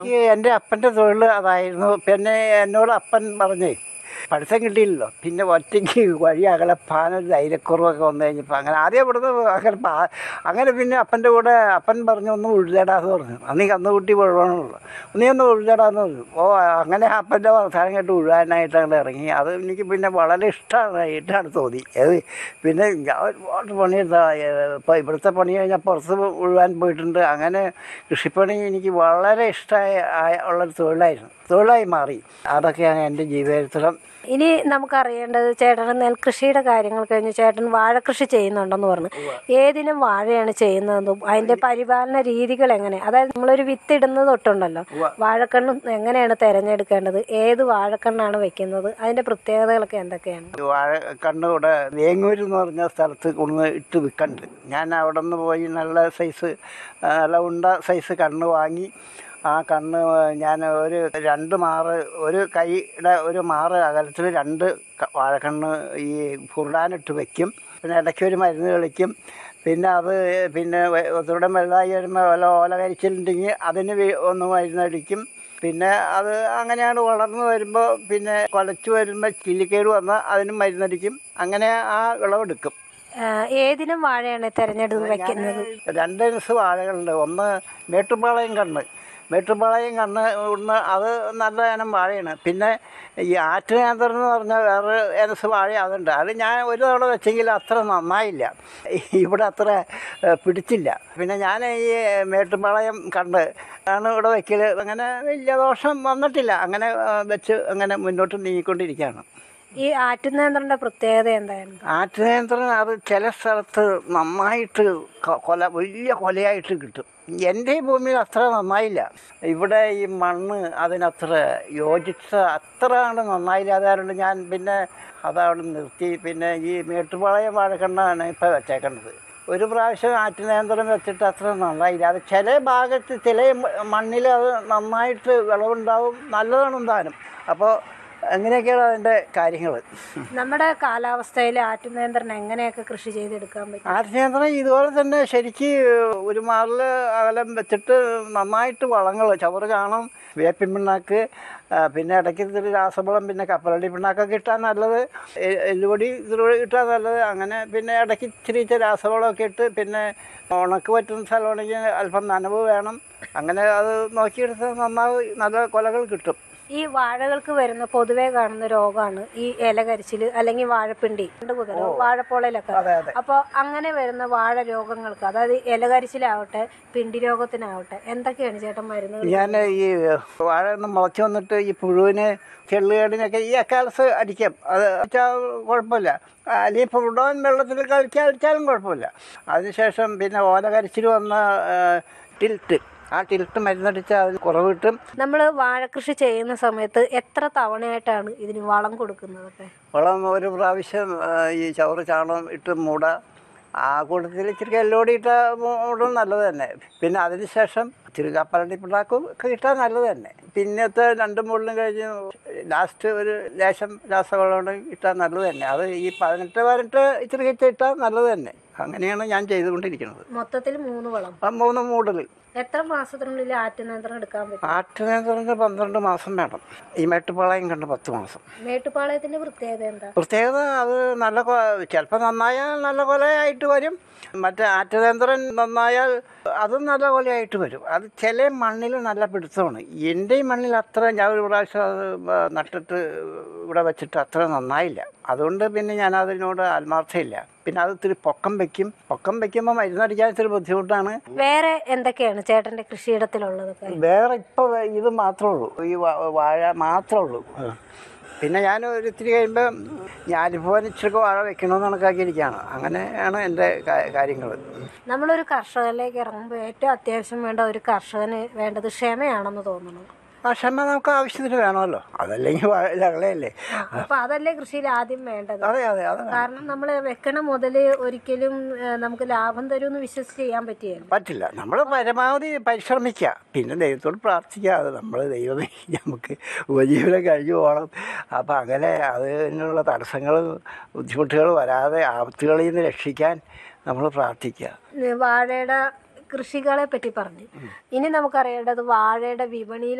ഈ എൻ്റെ അപ്പൻ്റെ തൊഴിൽ അതായിരുന്നു പിന്നെ എന്നോട് അപ്പൻ പറഞ്ഞേ പഠിത്തം കിട്ടിയില്ലല്ലോ പിന്നെ ഒറ്റയ്ക്ക് വഴി അകലെ പാനൊരു ധൈര്യക്കുറവൊക്കെ വന്നു കഴിഞ്ഞപ്പോൾ അങ്ങനെ ആദ്യം ഇവിടുന്ന് അങ്ങനെ പാ- അങ്ങനെ പിന്നെ അപ്പൻ്റെ കൂടെ അപ്പൻ പറഞ്ഞു ഒന്ന് ഉഴുതേടാന്ന് പറഞ്ഞു അന്ന് കന്നുകുട്ടി വീഴണമല്ലോ നീ ഒന്ന് ഉഴുതേടാന്ന് പറഞ്ഞു ഓ അങ്ങനെ അപ്പൻ്റെ വർത്താനം കേട്ട് ഉഴുവാനായിട്ട് അങ്ങനെ ഇറങ്ങി അത് എനിക്ക് പിന്നെ വളരെ ഇഷ്ടമായിട്ടാണ് തോന്നി അത് പിന്നെ ഞാൻ ഒരുപാട് പണിയെടുത്ത ഇപ്പോൾ ഇവിടുത്തെ പണി കഴിഞ്ഞാൽ പുറത്ത് ഉഴുവാൻ പോയിട്ടുണ്ട് അങ്ങനെ കൃഷിപ്പണി എനിക്ക് വളരെ ഇഷ്ടമായ ആയ- ഉള്ളൊരു തൊഴിലായിരുന്നു തൊഴിലായി മാറി അതൊക്കെയാണ് എൻ്റെ ജീവിതത്തിലും ഇനി നമുക്കറിയേണ്ടത് ചേട്ടൻ നെൽകൃഷിയുടെ കാര്യങ്ങൾ കഴിഞ്ഞ് ചേട്ടൻ വാഴകൃഷി ചെയ്യുന്നുണ്ടെന്ന് പറഞ്ഞു ഏതിനും വാഴയാണ് ചെയ്യുന്നതെന്നും അതിന്റെ പരിപാലന രീതികൾ എങ്ങനെ അതായത് നമ്മളൊരു വിത്ത് ഇടുന്നത് തൊട്ടുണ്ടല്ലോ വാഴക്കണ്ണും എങ്ങനെയാണ് തിരഞ്ഞെടുക്കേണ്ടത് ഏത് വാഴക്കണ്ണാണ് വെക്കുന്നത് അതിന്റെ പ്രത്യേകതകളൊക്കെ എന്തൊക്കെയാണ് വാഴ കണ്ണ് ഇവിടെ വേങ്ങൂർ എന്ന് പറഞ്ഞ സ്ഥലത്ത് കൊണ്ടുവന്ന് ഇട്ട് വിൽക്കണ്ട് ഞാൻ അവിടെ നിന്ന് പോയി നല്ല സൈസ് ആ, നല്ല ഉണ്ട സൈസ് കണ്ണ് വാങ്ങി ആ കണ്ണ് ഞാൻ ഒരു രണ്ട് മാറ് ഒരു കൈയുടെ ഒരു മാറ് അകലത്തിൽ രണ്ട് ക- വാഴക്കണ്ണ് ഈ ഫുർഡാനിട്ട് വെക്കും പിന്നെ ഇടയ്ക്ക് ഒരു മരുന്ന് കളിക്കും പിന്നെ അത് പിന്നെ വെ- ഒന്നുകൂടെ വലുതായി വരുമ്പോൾ വല്ല ഓല കരിച്ചിട്ടുണ്ടെങ്കിൽ അതിന് വി- ഒന്ന് മരുന്നടിക്കും പിന്നെ അത് അങ്ങനെയാണ് വളർന്നു വരുമ്പോൾ പിന്നെ കുലച്ച് വരുമ്പോൾ ചില്ലിക്കേട് വന്നാൽ അതിനും മരുന്നടിക്കും അങ്ങനെ ആ വിളവെടുക്കും ആ, ഏതിനും വാഴയാണ് തിരഞ്ഞെടുത്ത് വെക്കുന്നത് രണ്ട് ഇനസ് വാഴകളുണ്ട് ഒന്ന് മേട്ടുപാളയം കണ്ണ് മേട്ടുപാളയം കണ്ണ് ഒന്ന് അത് നല്ല ഇനം വാഴയാണ് പിന്നെ ഈ ആറ്റുനേന്ത്രം എന്ന് പറഞ്ഞ വേറെ ഇനസ് വാഴ അതുണ്ട് അത് ഞാൻ ഒരു തവണ വെച്ചെങ്കിൽ അത്ര നന്നായില്ല ഇവിടെ അത്ര ഏഹ്, പിടിച്ചില്ല പിന്നെ ഞാൻ ഈ മേട്ടുപാളയം കണ്ട് ആണ് ഇവിടെ വയ്ക്കൽ അങ്ങനെ വലിയ ദോഷം വന്നിട്ടില്ല അങ്ങനെ ആ, വെച്ച് അങ്ങനെ മുന്നോട്ട് നീങ്ങിക്കൊണ്ടിരിക്കുകയാണ് ഈ ആറ്റുനേന്ത്രന്റെ പ്രത്യേകത എന്താണ് ആറ്റുനേന്ത്രൻ അത് ചില സ്ഥലത്ത് നന്നായിട്ട് ക- കൊല വലിയ കൊലയായിട്ട് കിട്ടും എൻ്റെ ഈ ഭൂമിയിൽ അത്ര നന്നായില്ല ഇവിടെ ഈ മണ്ണ് അതിനത്ര യോജിച്ച അത്ര ആണ് നന്നായില്ല അതുകൊണ്ട് ഞാൻ പിന്നെ അതവിടെ നിർത്തി പിന്നെ ഈ മേട്ടുപാളയം വാഴക്കണ്ണാണ് ഇപ്പോൾ വെച്ചേക്കേണ്ടത് ഒരു പ്രാവശ്യം ആറ്റുനേന്ത്രം വെച്ചിട്ട് അത്ര നന്നായില്ല അത് ചില ഭാഗത്ത് ചില മണ്ണിൽ അത് നന്നായിട്ട് വിളവുണ്ടാവും നല്ലതാണ് താനും അപ്പോൾ അങ്ങനെയൊക്കെയാണ് അതിൻ്റെ കാര്യങ്ങൾ നമ്മുടെ കാലാവസ്ഥയിൽ ആറ്റുനേന്ത്രൻ എങ്ങനെയൊക്കെ കൃഷി ചെയ്തെടുക്കാൻ പറ്റും ആർച്ചേന്ദ്രൻ ഇതുപോലെ തന്നെ ശരിക്ക് ഒരു മാറിൽ അകലം വെച്ചിട്ട് നന്നായിട്ട് വളങ്ങൾ ചവറ് ചാണം വേപ്പിൻ പിണ്ണാക്ക് ആ, പിന്നെ ഇടയ്ക്ക് ഇത്തിരി രാസവളം പിന്നെ കപ്പലണ്ടി പിണ്ണാക്കൊക്കെ ഇട്ടാൽ നല്ലത് എ- എല്ലുപൊടി ഇതിലൂടെ ഇട്ടാൽ നല്ലത് അങ്ങനെ പിന്നെ ഇടയ്ക്ക് ഇച്ചിരി ഇച്ചിരി രാസവളമൊക്കെ ഇട്ട് പിന്നെ ഉണക്ക് പറ്റുന്ന സ്ഥലമാണെങ്കിൽ അല്പം നനവ് വേണം അങ്ങനെ അത് നോക്കിയെടുത്ത് നന്നാവ് നല്ല കൊലകൾ കിട്ടും ഈ വാഴകൾക്ക് വരുന്ന പൊതുവേ കാണുന്ന രോഗമാണ് ഈ ഇല കരിച്ചില് അല്ലെങ്കിൽ വാഴപ്പിണ്ടി രണ്ട് കുതിര വാഴപ്പോളയിലൊക്കെ അതെ അതെ അപ്പോൾ അങ്ങനെ വരുന്ന വാഴ രോഗങ്ങൾക്ക് അതായത് ഇല കരിച്ചിലാവട്ടെ പിണ്ടി രോഗത്തിനാവട്ടെ എന്തൊക്കെയാണ് ചേട്ടൻ മരുന്നുകൾ ഞാൻ ഈ വാഴ ഒന്ന് മുളച്ച് വന്നിട്ട് ഈ പുഴുവിന് ചെള്ളുകേടിനൊക്കെ ഈ അക്കാലത്ത് അടിക്കാം അത് അടിച്ചാൽ കുഴപ്പമില്ല അല്ലെങ്കിൽ പുഴുവൻ വെള്ളത്തിൽ കളിച്ചാൽ അടിച്ചാലും കുഴപ്പമില്ല അതിനുശേഷം പിന്നെ ഓല കരിച്ചിൽ വന്ന ആ, ടിൽറ്റ് ആ ടിൽറ്റ് മരുന്നടിച്ചാൽ അതിന് കുറവ് കിട്ടും നമ്മൾ വാഴകൃഷി ചെയ്യുന്ന സമയത്ത് എത്ര തവണയായിട്ടാണ് ഇതിന് വളം കൊടുക്കുന്നതൊക്കെ വളം ഒരു പ്രാവശ്യം ആ, ഈ ചവറ് ചാണം ഇട്ട് മൂട ആ കൂട്ടത്തിൽ ഇച്ചിരി എല്ലോടി ഇട്ട മൂടും നല്ലത് തന്നെ പിന്നെ അതിനുശേഷം ഇച്ചിരി കപ്പലണ്ടി പിണ്ണാക്കും ഒക്കെ ഇട്ടാൽ നല്ലത് തന്നെ പിന്നത്തെ രണ്ട് മുകളിലും കഴിഞ്ഞ് ലാസ്റ്റ് ഒരു ലേശം രാസവളം ഇട്ടാൽ നല്ലത് തന്നെ അത് ഈ പതിനെട്ട് പതിനെട്ട് ഇച്ചിരി കിച്ച ഇട്ടാൽ നല്ലത് തന്നെ അങ്ങനെയാണ് ഞാൻ ചെയ്തുകൊണ്ടിരിക്കുന്നത് മൊത്തത്തിൽ മൂന്ന് വളം ആ മൂന്ന് മൂടൽ എത്ര മാസത്തിനുള്ളിൽ ആറ്റുനേന്ത്രം എടുക്കാൻ പറ്റും ആട്ടിനെ പന്ത്രണ്ട് മാസം വേണം ഈ മേട്ടുപാളയം കണ്ട് പത്ത് മാസം മേട്ടുപാളയത്തിന്റെ പ്രത്യേകത എന്താ പ്രത്യേകത അത് നല്ല ചിലപ്പോൾ നന്നായാൽ നല്ല കൊലയായിട്ട് വരും മറ്റേ ആറ്റുതന്ത്രൻ നന്നായാൽ അതും നല്ല കൊലയായിട്ട് വരും അത് ചില മണ്ണിൽ നല്ല പിടുത്തമാണ് എൻ്റെ ഈ മണ്ണിൽ അത്ര ഞാൻ ഒരു പ്രാവശ്യം അത് ബ- നട്ടിട്ട് ഇവിടെ വെച്ചിട്ട് അത്ര നന്നായില്ല അതുകൊണ്ട് പിന്നെ ഞാൻ അതിനോട് ആത്മാർത്ഥമില്ല പിന്നെ അത് ഇത്തിരി പൊക്കം വെക്കും പൊക്കം വെക്കുമ്പോൾ മരുന്നടിക്കാൻ ഇത്തിരി ബുദ്ധിമുട്ടാണ് വേറെ എന്തൊക്കെയാണ് ചേട്ടന്റെ കൃഷിയിടത്തിലുള്ളതൊക്കെ വേറെ ഇപ്പോൾ ഇത് മാത്രമേ ഉള്ളൂ ഈ വാ- വാഴ മാത്രമേ ഉള്ളൂ പിന്നെ ഞാൻ ഒരു ഇത്തിരി കഴിയുമ്പോൾ ഞാനിപ്പോൾ ഇച്ചിരി വാഴ വെക്കണമെന്ന് കണക്കാക്കിയിരിക്കുകയാണ് അങ്ങനെയാണ് എൻ്റെ കാര്യങ്ങൾ നമ്മളൊരു കർഷകനിലേക്ക് ഇറങ്ങുമ്പോൾ ഏറ്റവും അത്യാവശ്യം വേണ്ട ഒരു കർഷകന് വേണ്ടത് ക്ഷമയാണെന്ന് തോന്നുന്നു ആ ക്ഷമ നമുക്ക് ആവശ്യത്തിന് വേണമല്ലോ അതല്ലെങ്കിൽ വാഴ ലകളയല്ലേ ആ, അപ്പൊ അതല്ലേ കൃഷിയിൽ ആദ്യം വേണ്ടത് അതെ അതെ അതെ കാരണം നമ്മൾ വെക്കണ മുതല് ഒരിക്കലും ഏഹ്, നമുക്ക് ലാഭം തരുമെന്ന് വിശ്വസിച്ച് ചെയ്യാൻ പറ്റിയല്ല പറ്റില്ല നമ്മൾ പരമാവധി പരിശ്രമിക്കുക പിന്നെ ദൈവത്തോട് പ്രാർത്ഥിക്കുക അത് നമ്മൾ ദൈവമേ നമുക്ക് ഉപജീവനം കഴിഞ്ഞു പോകണം അപ്പം അങ്ങനെ അതിനുള്ള തടസ്സങ്ങൾ ബുദ്ധിമുട്ടുകൾ വരാതെ ആപത്തുകളിൽ നിന്ന് രക്ഷിക്കാൻ നമ്മൾ പ്രാർത്ഥിക്കുക വാഴയുടെ നെൽകൃഷികളെ പറ്റി പറഞ്ഞു ഇനി നമുക്കറിയേണ്ടത് വാഴയുടെ വിപണിയിൽ